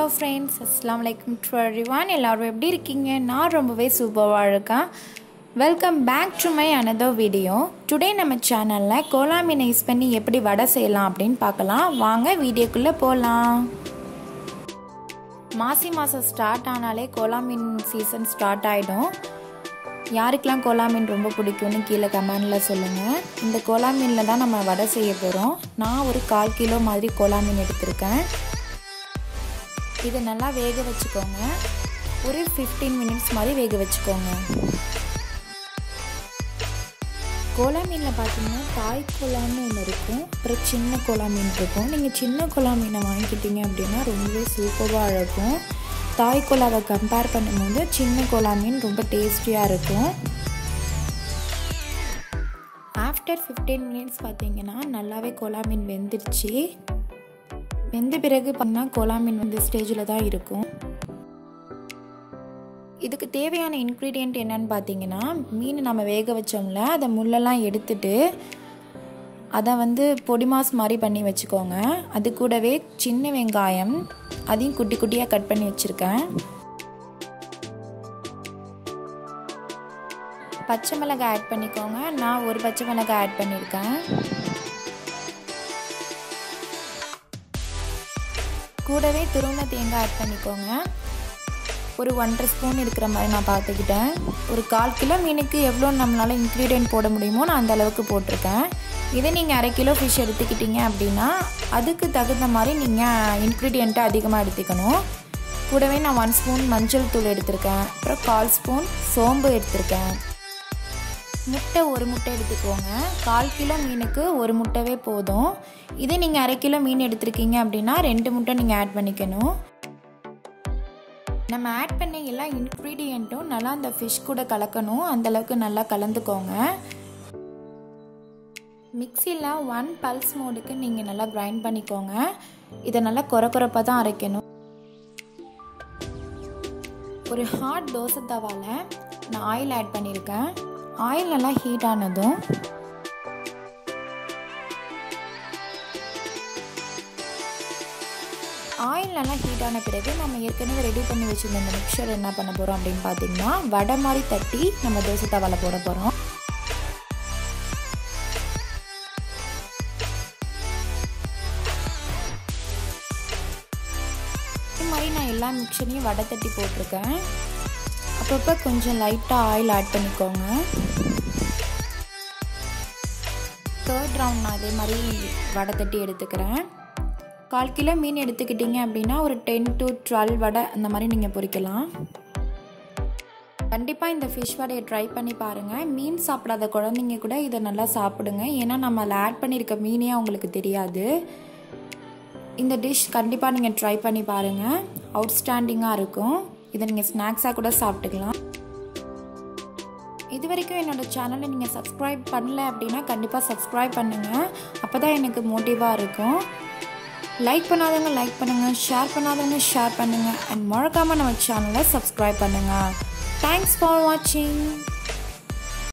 hello friends அஸ்லாம் வலைக்கம் to everyone எல்லோரும் எப்படி இருக்கீங்க நான் ரொம்பவே சூப்பராக இருக்கேன் welcome back to my another video today நம்ம சேனலில் கோலா மீனை யூஸ் பண்ணி எப்படி வடை செய்யலாம் அப்படின்னு பார்க்கலாம் வாங்க வீடியோக்குள்ளே போகலாம் மாசி மாதம் ஸ்டார்ட் ஆனாலே கோலா மீன் சீசன் ஸ்டார்ட் ஆகிடும் யாருக்கெல்லாம் கோலா மீன் ரொம்ப பிடிக்கும்னு கீழே கமெண்டில் சொல்லுங்கள் இந்த கோலா மீனில் தான் நம்ம வடை செய்ய போகிறோம் நான் ஒரு கால் கிலோ மாதிரி கோலா மீன் எடுத்திருக்கேன் இதை நல்லா வேக வச்சுக்கோங்க ஒரு ஃபிஃப்டீன் மினிட்ஸ் மாதிரி வேக வச்சுக்கோங்க கோலா மீனில் பார்த்தீங்கன்னா தாய் கோலான்னு ஒன்று இருக்கும் அப்புறம் சின்ன கோலா மீன் இருக்கும் நீங்கள் சின்ன கோலா மீனை வாங்கிக்கிட்டீங்க அப்படின்னா ரொம்பவே சூப்பராக இருக்கும் தாய் கோலாவை கம்பேர் பண்ணும்போது சின்ன கோலா மீன் ரொம்ப டேஸ்டியாக இருக்கும் ஆஃப்டர் ஃபிஃப்டீன் மினிட்ஸ் பார்த்தீங்கன்னா நல்லாவே கோலா மீன் வெந்துருச்சு வெந்த பிறகு பண்ணால் கோலா மீன் வந்து ஸ்டேஜில் தான் இருக்கும் இதுக்கு தேவையான இன்க்ரீடியண்ட் என்னன்னு பார்த்தீங்கன்னா மீன் நம்ம வேக வச்சோம்ல அதை முள்ளெல்லாம் எடுத்துட்டு அதை வந்து பொடி மாஸ் மாதிரி பண்ணி வச்சுக்கோங்க அது கூடவே சின்ன வெங்காயம் அதையும் குட்டி குட்டியாக கட் பண்ணி வச்சுருக்கேன் பச்சை மிளகாய் ஆட் பண்ணிக்கோங்க நான் ஒரு பச்சை மிளகாய் ஆட் பண்ணியிருக்கேன் கூடவே துருவன தேங்காய் ஆட் பண்ணிக்கோங்க ஒரு ஒன்றரை ஸ்பூன் இருக்கிற மாதிரி நான் பார்த்துக்கிட்டேன் ஒரு கால் கிலோ மீனுக்கு எவ்வளோ நம்மளால் இன்க்ரீடியன்ட் போட முடியுமோ நான் அந்த அளவுக்கு போட்டிருக்கேன் இதே நீங்கள் அரை கிலோ ஃபிஷ் எடுத்துக்கிட்டீங்க அப்படின்னா அதுக்கு தகுந்த மாதிரி நீங்கள் இன்க்ரீடியண்ட்டை அதிகமாக எடுத்துக்கணும் கூடவே நான் ஒன் ஸ்பூன் மஞ்சள் தூள் எடுத்திருக்கேன் அப்புறம் கால் ஸ்பூன் சோம்பு எடுத்திருக்கேன் முட்டை ஒரு முட்டை எடுத்துக்கோங்க கால் கிலோ மீனுக்கு ஒரு முட்டைவே போதும் இதே நீங்கள் அரை கிலோ மீன் எடுத்திருக்கீங்க அப்படின்னா ரெண்டு முட்டை நீங்கள் ஆட் பண்ணிக்கணும் நம்ம ஆட் பண்ண எல்லா இன்க்ரீடியண்ட்டும் நல்லா அந்த ஃபிஷ் கூட கலக்கணும் அந்தளவுக்கு நல்லா கலந்துக்கோங்க மிக்சியில் ஒன் பல்ஸ் மோடுக்கு நீங்கள் நல்லா கிரைண்ட் பண்ணிக்கோங்க இதை நல்லா குறை குறைப்பாக தான் அரைக்கணும் ஒரு ஹாட் தோசை தவாவில் நான் ஆயில் ஆட் பண்ணியிருக்கேன் ஆயில் நல்லா ஹீட் ஆனதும் ஆயில் நல்லா ஹீட் ஆன பிறகு நம்ம ஏற்கனவே ரெடி பண்ணி வச்சுருந்த இந்த மிக்சர் என்ன பண்ண போகிறோம் அப்படின்னு பார்த்தீங்கன்னா வடை மாதிரி தட்டி நம்ம தோசை தவாவில் போட போகிறோம் இது மாதிரி நான் எல்லா மிக்சரையும் வடை தட்டி போட்டிருக்கேன் அப்பப்போ கொஞ்சம் லைட்டாக ஆயில் ஆட் பண்ணிக்கோங்க தேர்ட் ரவுண்ட் நான் அதே மாதிரி வடை தட்டி எடுத்துக்கிறேன் கால் கிலோ மீன் எடுத்துக்கிட்டிங்க அப்படின்னா ஒரு டென் டு டுவெல் வடை அந்த மாதிரி நீங்கள் பொரிக்கலாம் கண்டிப்பாக இந்த ஃபிஷ் வடையை ட்ரை பண்ணி பாருங்கள் மீன் சாப்பிடாத குழந்தைங்க கூட இதை நல்லா சாப்பிடுங்க ஏன்னா நம்ம அதில் ஆட் பண்ணியிருக்க மீனே அவங்களுக்கு தெரியாது இந்த டிஷ் கண்டிப்பாக நீங்கள் ட்ரை பண்ணி பாருங்கள் அவுட்ஸ்டாண்டிங்காக இருக்கும் இதை நீங்கள் ஸ்நாக்ஸாக கூட சாப்பிட்டுக்கலாம் இது வரைக்கும் என்னோடய சேனலை நீங்கள் சப்ஸ்கிரைப் பண்ணல அப்படின்னா கண்டிப்பாக சப்ஸ்கிரைப் பண்ணுங்கள் அப்போ தான் எனக்கு மோட்டிவாக இருக்கும் லைக் பண்ணாதவங்க லைக் பண்ணுங்கள் ஷேர் பண்ணாதவங்க ஷேர் பண்ணுங்கள் அண்ட் மறக்காமல் நம்ம சேனலை சப்ஸ்கிரைப் பண்ணுங்கள் தேங்க்ஸ் ஃபார் வாட்சிங்